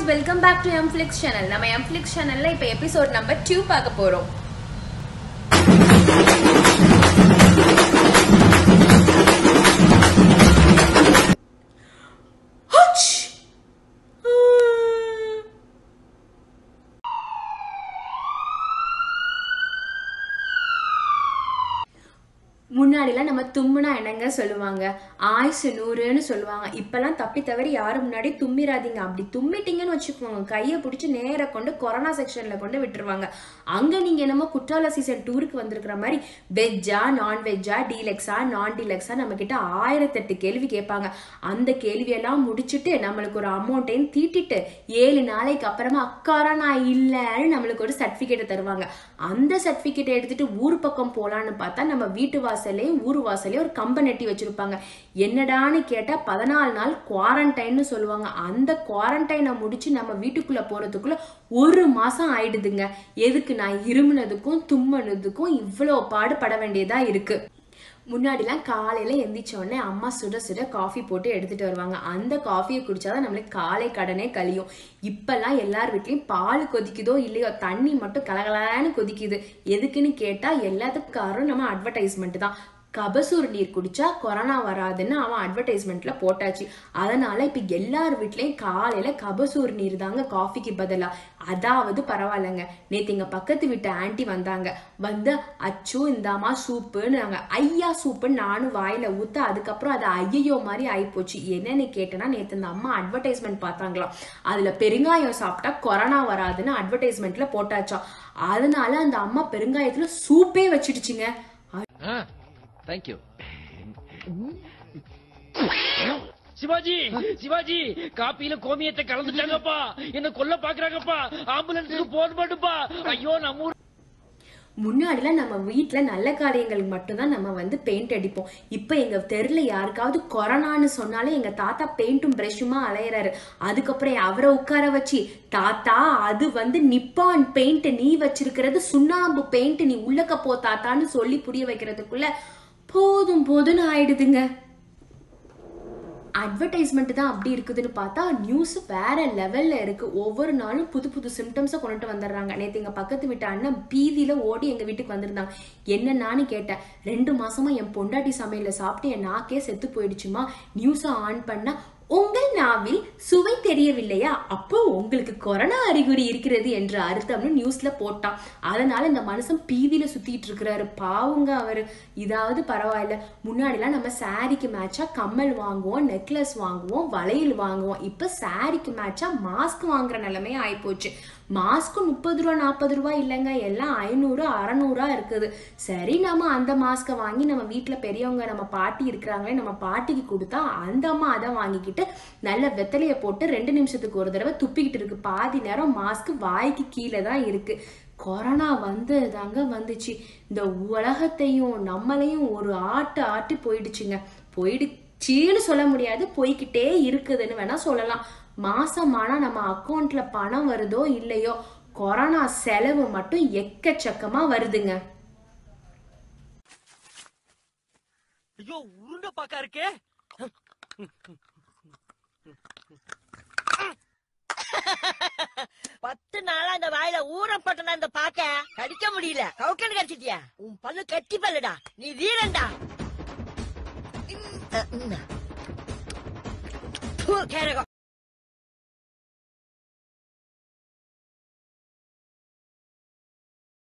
Welcome back to Mflix channel நம்ம Mflix சேனல்ல இப்ப எபிசோட் நம்பர் டூ பார்க்க போறோம் ஹச்! முன்னாடிலாம் நம்ம தும்முனா என்னங்க சொல்லுவாங்க ஆயுசு நூறுன்னு சொல்லுவாங்க இப்பெல்லாம் தப்பி தவறி யாரும் முன்னாடி தும்மிராதீங்க அப்படி தும்மிட்டீங்கன்னு வச்சுக்கோங்க கையை பிடிச்சி நேரா கொண்டு கொரோனா செக்ஷன்ல கொண்டு விட்டுருவாங்க அங்க நீங்க என்னமோ குற்றால சீசன் டூருக்கு வந்திருக்கிற மாதிரி வெஜ்ஜா நான் வெஜ்ஜா டீலெக்ஸா நான் டீலெக்ஸா நம்ம கிட்ட ஆயிரத்தெட்டு கேள்வி கேட்பாங்க அந்த கேள்வியெல்லாம் முடிச்சுட்டு நம்மளுக்கு ஒரு அமௌண்ட்டையும் தீட்டிட்டு ஏழு நாளைக்கு அப்புறமா அக்காரா நான் இல்லைன்னு நம்மளுக்கு ஒரு சர்டிபிகேட்டை தருவாங்க அந்த சர்டிபிகேட்டை எடுத்துட்டு ஊர் பக்கம் போலான்னு பார்த்தா நம்ம வீட்டு வாசல்லையும் ஊர் வாசல்லையும் ஒரு கம்பை நெட்டி வச்சிருப்பாங்க என்னடான்னு கேட்டா பதினாலு நாள் குவாரண்டைன்னு சொல்லுவாங்க அந்த குவாரண்டைனை முடிச்சு நம்ம வீட்டுக்குள்ள போறதுக்குள்ள ஒரு மாசம் ஆயிடுதுங்க எதுக்கு நான் இருமுனதுக்கும் தும்முனதுக்கும் இவ்வளோ பாடுபட வேண்டியதா இருக்கு முன்னாடிலாம் காலையில எந்திரிச்ச உடனே அம்மா சுட சுட காஃபி போட்டு எடுத்துட்டு வருவாங்க அந்த காஃபியை குடிச்சாதான் நம்மளுக்கு காலை கடனே கழியும் இப்பெல்லாம் எல்லார் வீட்லயும் பால் கொதிக்குதோ இல்லையோ தண்ணி மட்டும் கலகலன்னு கொதிக்குது எதுக்குன்னு கேட்டா எல்லாத்துக்கும் காரணம் நம்ம அட்வர்டைஸ்மெண்ட் தான் கபசூர் நீர் குடிச்சா கொரோனா வராதுன்னு அவன் அட்வர்டைஸ்மெண்ட்ல போட்டாச்சு அதனால இப்ப எல்லார் வீட்லயும் காலையில கபசூர் நீர் தாங்க காஃபிக்கு பதிலா அதாவது பரவாயில்லைங்க நேத்து எங்க பக்கத்து வீட்டு ஆன்ட்டி வந்தாங்க வந்து அச்சோ இந்தாமா சூப்புன்னு நாங்க ஐயா சூப்புன்னு நானும் வாயில ஊத்த அதுக்கப்புறம் அது ஐயோ மாதிரி ஆயிப்போச்சு என்னன்னு கேட்டேன்னா நேத்து இந்த அம்மா அட்வர்டைஸ்மெண்ட் பார்த்தாங்களாம் அதுல பெருங்காயம் சாப்பிட்டா கொரோனா வராதுன்னு அட்வர்டைஸ்மெண்ட்ல போட்டாச்சாம் அதனால அந்த அம்மா பெருங்காயத்துல சூப்பே வச்சிடுச்சுங்க தேங்க்யூ சிவாஜி சிவாஜி காப்பியில கோமியத்தை கலந்துட்டாங்கப்பா என்ன கொல்ல பாக்குறாங்கப்பா ஆம்புலன்ஸுக்கு போன் பண்ணுப்பா ஐயோ நம்ம ஊர் முன்னாடிலாம் நம்ம வீட்ல நல்ல காரியங்களுக்கு மட்டும்தான் நம்ம வந்து பெயிண்ட் அடிப்போம் இப்போ எங்க தெருல யாருக்காவது கொரோனான்னு சொன்னாலே எங்க தாத்தா பெயிண்ட்டும் பிரஷுமா அலையறாரு அதுக்கப்புறம் அவரை உட்கார வச்சு தாத்தா அது வந்து நிப்பான் பெயிண்ட் நீ வச்சிருக்கிறது சுண்ணாம்பு பெயிண்ட் நீ உள்ளக்க போ தாத்தான்னு சொல்லி புரிய வைக்கிறதுக்குள்ள போதும் போதும்னு ஆயிடுதுங்க அட்வர்டைஸ்மெண்ட் தான் அப்படி இருக்குதுன்னு பார்த்தா நியூஸ் வேற லெவல்ல இருக்கு ஒவ்வொரு நாளும் புது புது சிம்டம்ஸை கொண்டுட்டு வந்துடுறாங்க நேத்து எங்க பக்கத்து வீட்டு அண்ணன் பீதியில ஓடி எங்க வீட்டுக்கு வந்திருந்தாங்க என்னன்னான்னு கேட்டேன் ரெண்டு மாசமா என் பொண்டாட்டி சமையல சாப்பிட்டு என் நாக்கே செத்து போயிடுச்சுமா நியூஸை ஆன் பண்ணா உங்கள் நாவில் சுவை தெரியவில்லையா அப்போ உங்களுக்கு கொரோனா அறிகுறி இருக்கிறது என்று அர்த்தம்னு நியூஸ்ல போட்டான் அதனால இந்த மனுஷன் பீதியில சுத்திட்டு இருக்கிறாரு பாவுங்க அவரு இதாவது பரவாயில்ல முன்னாடிலாம் நம்ம சாரிக்கு மேட்சா கம்மல் வாங்குவோம் நெக்லஸ் வாங்குவோம் வளையல் வாங்குவோம் இப்ப சாரிக்கு மேட்சா மாஸ்க் வாங்குற நிலைமை ஆயிப்போச்சு மாஸ்க் முப்பது ரூபா நாற்பது ரூபா இல்லைங்க எல்லாம் ஐநூறு அறநூறா இருக்குது சரி நம்ம அந்த மாஸ்கை வாங்கி நம்ம வீட்டுல பெரியவங்க நம்ம பாட்டி இருக்கிறாங்களே நம்ம பாட்டிக்கு கொடுத்தா அந்த அம்மா அதை வாங்கிக்கிட்டு நல்ல வெத்தலைய போட்டு ரெண்டு நிமிஷத்துக்கு ஒரு தடவை துப்பிக்கிட்டு இருக்கு பாதி நேரம் மாஸ்க் வாய்க்கு கீழே தான் இருக்கு கொரோனா வந்து தாங்க வந்துச்சு இந்த உலகத்தையும் நம்மளையும் ஒரு ஆட்டு ஆட்டி போயிடுச்சுங்க போயிடுச்சுன்னு சொல்ல முடியாது போய்கிட்டே இருக்குதுன்னு வேணா சொல்லலாம் மாசமானா நம்ம அக்கௌண்ட்ல பணம் வருதோ இல்லையோ கொரோனா செலவு மட்டும் எக்கச்சக்கமா வருதுங்க ஐயோ உருண்டை பாக்கா இருக்கே பத்து நாளா இந்த வாயில ஊறப்பட்டன இந்த பாக்க கடிக்க முடியல கவுக்கன்னு கடிச்சிட்டியா உன் பல்லு கட்டி பல்லுடா நீ வீரன்டா ம், அ, ம். ப்பு, கேரகம்